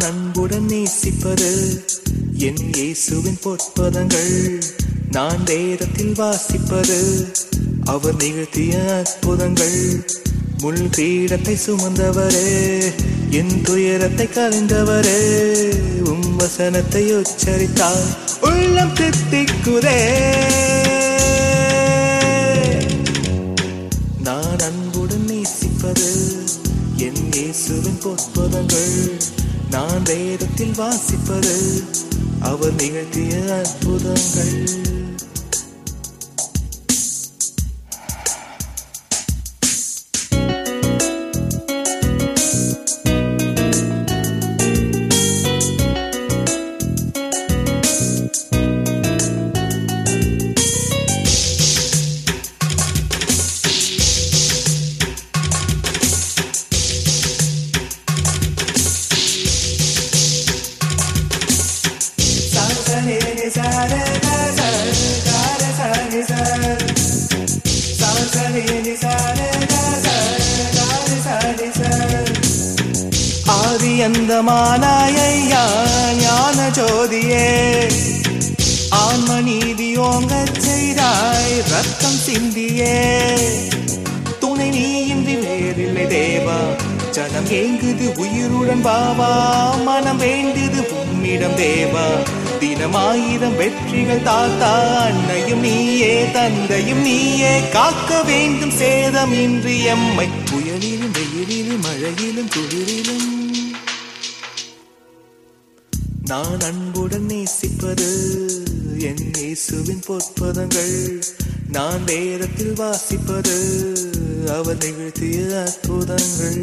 அன்புடன் நேசிப்பது என் இயேசுவின் பொற்பதங்கள் நான் வேதத்தில் வாசிப்பது அவர் நிகழ்த்திய அற்புதங்கள் முள் கிரீடத்தை சுமந்தவரே என் துயரத்தை கலைந்தவரே உம் வசனத்தை உச்சரித்தால் உள்ளம் தித்திக்குதே நான் அன்புடன் நேசிப்பது என் இயேசுவின் பொற்பதங்கள் நான் வேதத்தில் வாசிப்பது அவர் நிகழ்த்திய அற்புதங்கள் ஆதி அந்தமானாயா ஞான ஜோதியே ஆன்ம நீதி ஓங்கச் செய்தாய் ரத்தம் சிந்தியே துணை நீ இன்றி வேறில்லை தேவா ஜனம் ஏங்குது உயிருடன் பாவா மனம் வேண்டுது உம்மிடம் தேவா தினமாயிரம் வெற்றிகள் தாத்தா அன்னையும் நீயே தந்தையும் நீயே காக்க வேண்டும் சேதம் இன்றி எம்மை புயலிலும் வெயிலிலும் மழையிலும் குளிரிலும் நான் அன்புடன் நேசிப்பது என் இயேசுவின் பொற்பதங்கள் நான் வேதத்தில் வாசிப்பது அவர் நிகழ்த்திய அற்புதங்கள்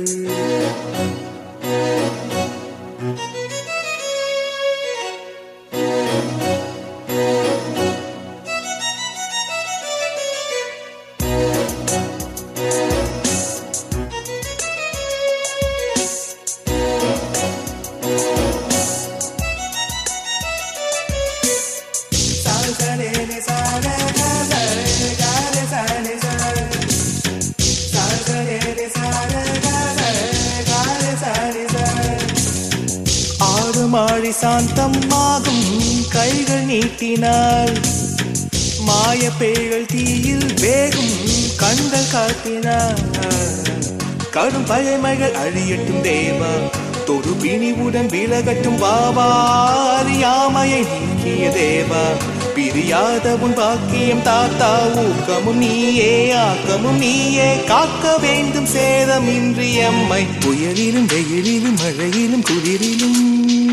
ஆறு மாழி சாந்தம் ஆகும் கைகள் நீட்டினாள் மாய பேய்கள் தீயில் வேகும் கண்கள் காட்டினார் கடும் பழைமைகள் அழியட்டும் தேவா தொடு பிணிவுடன் விலகட்டும் வாவா அறியாமையை நீக்கிய தேவா பிரியாத உன் பாக்கியம் தாத்தா ஊக்கமும் நீயே ஆக்கமும் நீயே காக்க வேண்டும் சேதம் இன்றி எம்மை புயலிலும் வெயிலிலும் மழையிலும் குளிரிலும்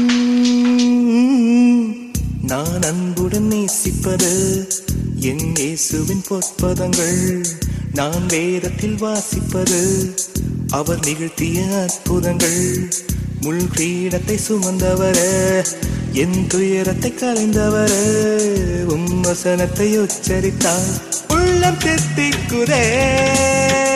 நான் அன்புடன் நேசிப்பது என் இயேசுவின் பொற்பதங்கள் நான் வேதத்தில் வாசிப்பது அவர் நிகழ்த்திய அற்புதங்கள் முள் கிரீடத்தை சுமந்தவர என் துயரத்தை கலைந்தவர உம் வசனத்தை உச்சரித்தார் உள்ளம் தித்திக்குதே